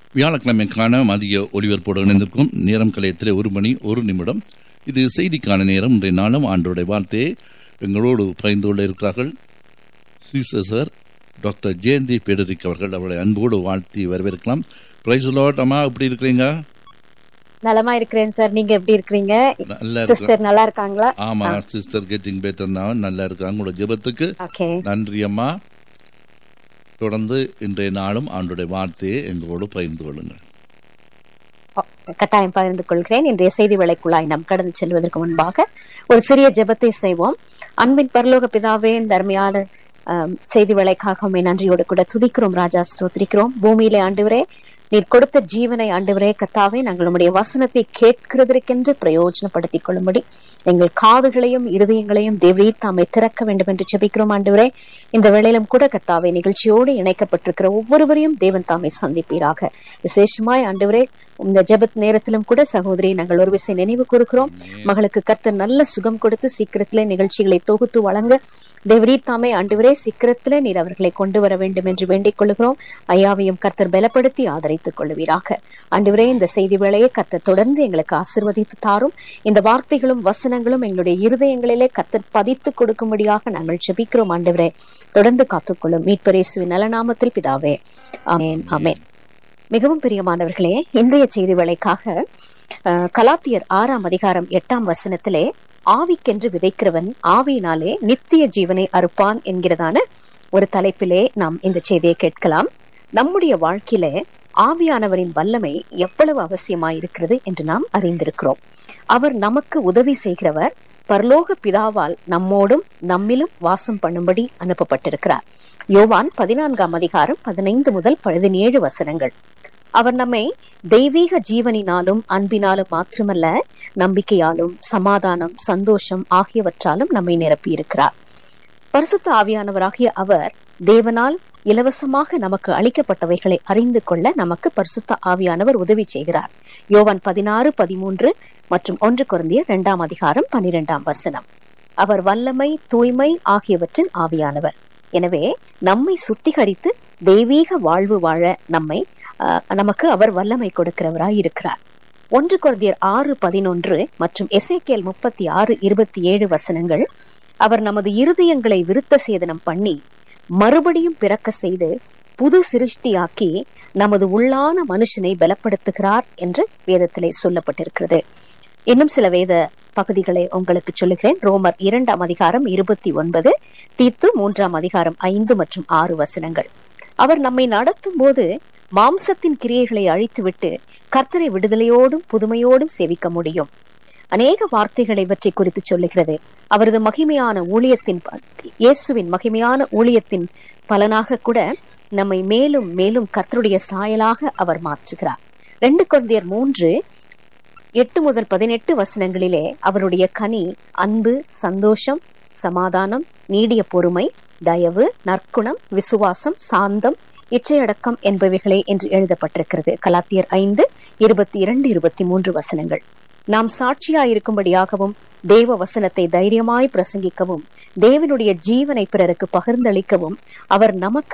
வியாழக்கிழமைக்கான மதிய ஒலிபரப்போடு இணைந்திருக்கும் நேரம் கலையத்திலே ஒரு மணி ஒரு நிமிடம் இது செய்திக்கான நேரம் இன்றைய நாளும் ஆண்டோடைய வார்த்தையை எங்களோடு பகிர்ந்து கொள்ள இருக்கிறார்கள் சுவிசர் டாக்டர் ஜெயந்தி பேடரிக் அவர்கள் அவளை அன்போடு வாழ்த்தி வரவேற்கலாம் பிரைஸ் லாட் அம்மா எப்படி இருக்கிறீங்க நலமா இருக்கிறேன் சார் நீங்க எப்படி இருக்கிறீங்க நல்லா இருக்கிறேன் சிஸ்டர் நல்லா இருக்காங்களா ஆமா சிஸ்டர் கெட்டிங் பெட்டர் நான் நல்லா இருக்கிறாங்க உங்களோட ஜெபத்துக்கு ஓகே நன்றி அம்மா தொடர்ந்து இன்றைய நாளும் ஆண்டோடைய வார்த்தையை எங்களோடு பகிர்ந்து கொள்ளுங்கள் கட்டாயம் பகிர்ந்து கொள்கிறேன் இன்றைய செய்தி வேலைக்குள்ளாய் நாம் கடந்து செல்வதற்கு முன்பாக ஒரு சிறிய ஜெபத்தை செய்வோம் அன்பின் பரலோக பிதாவே இந்த அருமையான ஆம், செய்தி வேலைக்காக உம்மை நன்றியோடு கூட துதிக்கிறோம் ராஜா ஸ்தோத்திரிக்கிறோம் பூமியிலே ஆண்டவரே நீர் கொடுத்த ஜீவனை ஆண்டவரே கத்தாவே நாங்கள் உம்முடைய வசனத்தை கேட்கிறதற்கென்று பிரயோஜனப்படுத்திக் கொள்ளும்படி எங்கள் காதுகளையும் இருதயங்களையும் தேவரீர் தாமை திறக்க வேண்டும் என்று ஜெபிக்கிறோம் ஆண்டவரே இந்த வேளையிலும் கூட கத்தாவே நிகழ்ச்சியோடு இணைக்கப்பட்டிருக்கிற ஒவ்வொருவரையும் தேவன் தாமை சந்திப்பீராக விசேஷமாய் ஆண்டவரே இந்த ஜெபத் நேரத்திலும் கூட சகோதரி நாங்கள் ஒரு விசை நினைவு கூறுகிறோம் மகளுக்கு கர்த்தர் நல்ல சுகம் கொடுத்து சீக்கிரத்திலே நிகழ்ச்சிகளை தொகுத்து வழங்க தேவரீ தாமே ஆண்டவரே சீக்கிரத்திலே நீர் அவர்களை கொண்டு வர வேண்டும் என்று வேண்டிக் கொள்கிறோம் ஐயாவையும் கர்த்தர் பலப்படுத்தி ஆதரித்துக் கொள்வீராக ஆண்டவரே இந்த செய்தி வேளையை கர்த்தர் தொடர்ந்து எங்களுக்கு ஆசிர்வதித்து தாரும் இந்த வார்த்தைகளும் வசனங்களும் எங்களுடைய இருதயங்களிலே கர்த்தர் பதித்து கொடுக்கும்படியாக நாங்கள் ஜெபிக்கிறோம் ஆண்டவரே தொடர்ந்து காத்துக்கொள்ளும் மீட்பரேசுவின் நலநாமத்தில் பிதாவே ஆமென் ஆமென் மிகவும் பிரியமானவர்களே இன்றைய செய்தி வேளைக்காக அஹ், கலாத்தியர் ஆறாம் அதிகாரம் எட்டாம் வசனத்திலே ஆவிக்கென்று விதைக்கிறவன் ஆவியினாலே நித்திய ஜீவனை அறுப்பான் என்கிறதான ஒரு தலைப்பிலே நாம் இந்த செய்தியை கேட்கலாம் நம்முடைய வாழ்க்கையில ஆவியானவரின் வல்லமை எவ்வளவு அவசியமாய் இருக்கிறது என்று நாம் அறிந்திருக்கிறோம் அவர் நமக்கு உதவி செய்கிறவர் பரலோக பிதாவால் நம்மோடும் நம்மிலும் வாசம் பண்ணும்படி அனுப்பப்பட்டிருக்கிறார் யோவான் பதினான்காம் அதிகாரம் பதினைந்து முதல் பதினேழு வசனங்கள் அவர் நம்மை தெய்வீக ஜீவனினாலும் அன்பினாலும் மாத்திரமல்ல நம்பிக்கையாலும் சமாதானம் சந்தோஷம் ஆகியவற்றாலும் நம்மை நிரப்பியிருக்கிறார் பரிசுத்த ஆவியானவராகிய அவர் தேவனால் இலவசமாக நமக்கு அளிக்கப்பட்டவைகளை அறிந்து கொள்ள நமக்கு பரிசுத்த ஆவியானவர் உதவி செய்கிறார் யோவான் பதினாறு பதிமூன்று மற்றும் ஒன்று குருந்திய இரண்டாம் அதிகாரம் பன்னிரெண்டாம் வசனம் அவர் வல்லமை தூய்மை ஆகியவற்றின் ஆவியானவர் எனவே நம்மை சுத்திகரித்து தெய்வீக வாழ்வு வாழ நம்மை ஆஹ், நமக்கு அவர் வல்லமை கொடுக்கிறவராய் இருக்கிறார் ஒன்று குருந்தியர் ஆறு பதினொன்று மற்றும் எசேக்கியேல் முப்பத்தி ஆறு இருபத்தி ஏழு வசனங்கள் அவர் நமது இருதயங்களை விருத்த சேதனம் பண்ணி மறுபடியும் பிறக்க செய்து புது சிருஷ்டியாக்கி நமது உள்ளான மனுஷனை பலப்படுத்துகிறார் என்று வேதத்திலே சொல்லப்பட்டிருக்கிறது இன்னும் சில வேத பகுதிகளை உங்களுக்கு சொல்லுகிறேன் ரோமர் இரண்டாம் அதிகாரம் இருபத்தி ஒன்பது தீத்து மூன்றாம் அதிகாரம் ஐந்து மற்றும் ஆறு வசனங்கள் அவர் நம்மை நடத்தும் போது மாம்சத்தின் கிரியைகளை அழித்துவிட்டு கர்த்தரை விடுதலையோடும் புதுமையோடும் சேவிக்க முடியும் அநேக வார்த்தைகளை பற்றி குறித்து சொல்லுகிறது அவரது மகிமையான ஊழியத்தின் ப- இயேசுவின் மகிமையான ஊழியத்தின் பலனாக கூட நம்மை மேலும் மேலும் கர்த்தருடைய சாயலாக அவர் மாற்றுகிறார் ரெண்டு குழந்தையர் மூன்று எட்டு முதல் பதினெட்டு வசனங்களிலே அவருடைய கனி அன்பு சந்தோஷம் சமாதானம் நீடிய பொறுமை தயவு நற்குணம் விசுவாசம் சாந்தம் இச்சையடக்கம் என்பவைகளே என்று எழுதப்பட்டிருக்கிறது கலாத்தியர் ஐந்து இருபத்தி இரண்டு இருபத்தி மூன்று வசனங்கள் நாம் சாட்சியாயிருக்கும்படியாகவும் தேவ வசனத்தை தைரியமாய் பிரசங்கிக்கவும் தேவனுடைய ஜீவனை பிறருக்கு பகிர்ந்தளிக்கவும் அவர் நமக்கு